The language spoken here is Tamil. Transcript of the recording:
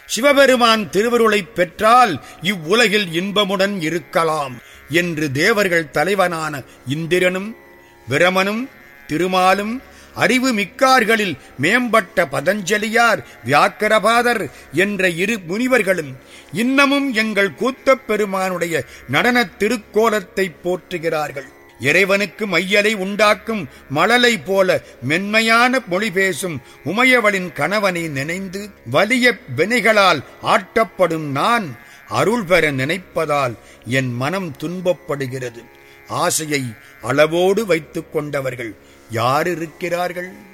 சிவபெருமான் திருவருளைப் பெற்றால் இவ்வுலகில் இன்பமுடன் இருக்கலாம் என்று தேவர்கள் தலைவனான இந்திரனும் பிரமனும் திருமாலும் அறிவு மிக்கார்களில் மேம்பட்ட பதஞ்சலியார் வியாக்கரபாதர் என்ற இரு முனிவர்களும் இன்னமும் எங்கள் கூத்தப் பெருமானுடைய நடனத் திருக்கோலத்தை போற்றுகிறார்கள் இறைவனுக்கு மையலை உண்டாக்கும் மழலை போல மென்மையான மொழி பேசும் உமையவளின் கணவனை நினைந்து வலிய வினைகளால் ஆட்டப்படும் நான் அருள் பெற நினைப்பதால் என் மனம் துன்பப்படுகிறது ஆசையை அளவோடு வைத்துக் கொண்டவர்கள் யார் இருக்கிறார்கள்